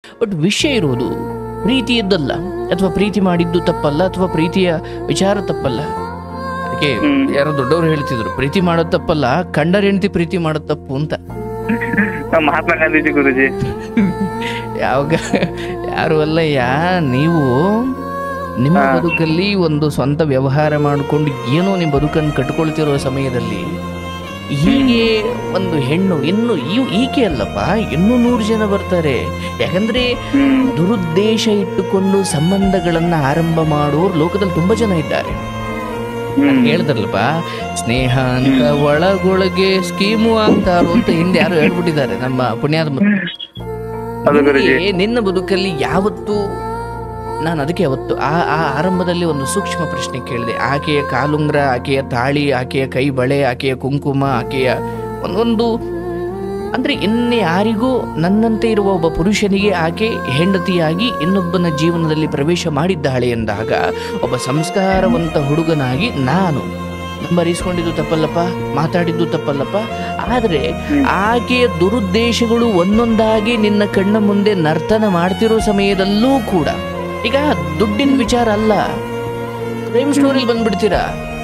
But ವಿಷಯ ಇರುವುದು ಪ್ರೀತಿ ಇದ್ದಲ್ಲ ಅಥವಾ ಪ್ರೀತಿ ಮಾಡಿದ್ದು ತಪ್ಪಲ್ಲ ಅಥವಾ ಪ್ರೀತಿಯ ವಿಚಾರ ತಪ್ಪಲ್ಲ ಅದಕ್ಕೆ ಹ್ಮ್. ಯಾರೋ ದೊಡ್ಡವರು ಹೇಳ್ತಿದ್ರು ಪ್ರೀತಿ ಮಾಡೋದು ತಪ್ಪಲ್ಲ ಕಂಡರ ಹೆಂಡತಿ ಪ್ರೀತಿ ಮಾಡೋದು ತಪ್ಪು ಅಂತ ನಮ್ಮ ಮಹಾತ್ಮ ಗಾಂಧೀಜಿ ಗುರುಜಿ ಯಾವಾಗ ಯಾರು ಅಲ್ಲ ಯಾ ನೀವು ನಿಮ್ಮ ಹಾ. ಬದುಕಲ್ಲಿ ಒಂದು ಸ್ವಂತ ವ್ಯವಹಾರ ಮಾಡಿಕೊಂಡು ಏನೋ ನಿಮ್ಮ ಬದುಕನ್ನು ಕಟ್ಕೊಳ್ತಿರೋ ಸಮಯದಲ್ಲಿ ಹೀಗೆ ಒಂದು ಹೆಣ್ಣು ಇನ್ನು ಇವ್ ಈಕೆ ಅಲ್ಲಪ್ಪ ಇನ್ನೂ ನೂರು ಜನ ಬರ್ತಾರೆ ಯಾಕಂದ್ರೆ ಹ್ಮ್ ದುರುದ್ದೇಶ ಇಟ್ಟುಕೊಂಡು ಸಂಬಂಧಗಳನ್ನ ಆರಂಭ ಮಾಡೋರು ಲೋಕದಲ್ಲಿ ತುಂಬಾ ಜನ ಇದ್ದಾರೆ ಹ್ಮ್ ಹೇಳ್ತಾರಲ್ಲಪ್ಪ ಸ್ನೇಹ ಅಂತ ಒಳಗೊಳಗೆ ಸ್ಕೀಮು ಅಂತಾರು ಅಂತ ಹಿಂದೆ ಯಾರು ಹೇಳ್ಬಿಟ್ಟಿದ್ದಾರೆ ನಮ್ಮ ಪುಣ್ಯಾತ್ಮ ಅದು ಗುರುಜಿ ನಿನಗೆ ನಿನ್ನ ಬದುಕಲ್ಲಿ ಯಾವತ್ತು ನಾನು ಅದಕ್ಕೆ ಅವತ್ತು ಆ ಆ ಆರಂಭದಲ್ಲಿ ಒಂದು ಸೂಕ್ಷ್ಮ ಪ್ರಶ್ನೆ ಕೇಳಿದೆ ಆಕೆಯ ಕಾಲುಂಗ್ರ ಆಕೆಯ ತಾಳಿ ಆಕೆಯ ಕೈ ಬಳೆ ಆಕೆಯ ಕುಂಕುಮ ಆಕೆಯ ಒಂದೊಂದು ಅಂದ್ರೆ ಇನ್ನು ಯಾರಿಗೂ ನನ್ನಂತೆ ಇರುವ ಒಬ್ಬ ಪುರುಷನಿಗೆ ಆಕೆ ಹೆಂಡತಿಯಾಗಿ ಇನ್ನೊಬ್ಬನ ಜೀವನದಲ್ಲಿ ಪ್ರವೇಶ ಮಾಡಿದ್ದಾಳೆ ಎಂದಾಗ ಒಬ್ಬ ಸಂಸ್ಕಾರವಂತ ಹುಡುಗನಾಗಿ ನಾನು ನಂಬರ್ ಇಸ್ಕೊಂಡಿದ್ದು ತಪ್ಪಲ್ಲಪ್ಪ ಮಾತಾಡಿದ್ದು ತಪ್ಪಲ್ಲಪ್ಪ ಆದರೆ ಆಕೆಯ ದುರುದ್ದೇಶಗಳು ಒಂದೊಂದಾಗಿ ನಿನ್ನ ಕಣ್ಣ ಮುಂದೆ ನರ್ತನ ಮಾಡ್ತಿರೋ ಸಮಯದಲ್ಲೂ ಕೂಡ ಈಗ ದುಡ್ಡಿನ ವಿಚಾರ ಅಲ್ಲ ಕ್ರೈಮ್ ಸ್ಟೋರಿ ಬಂದ್ಬಿಡ್ತೀರಾ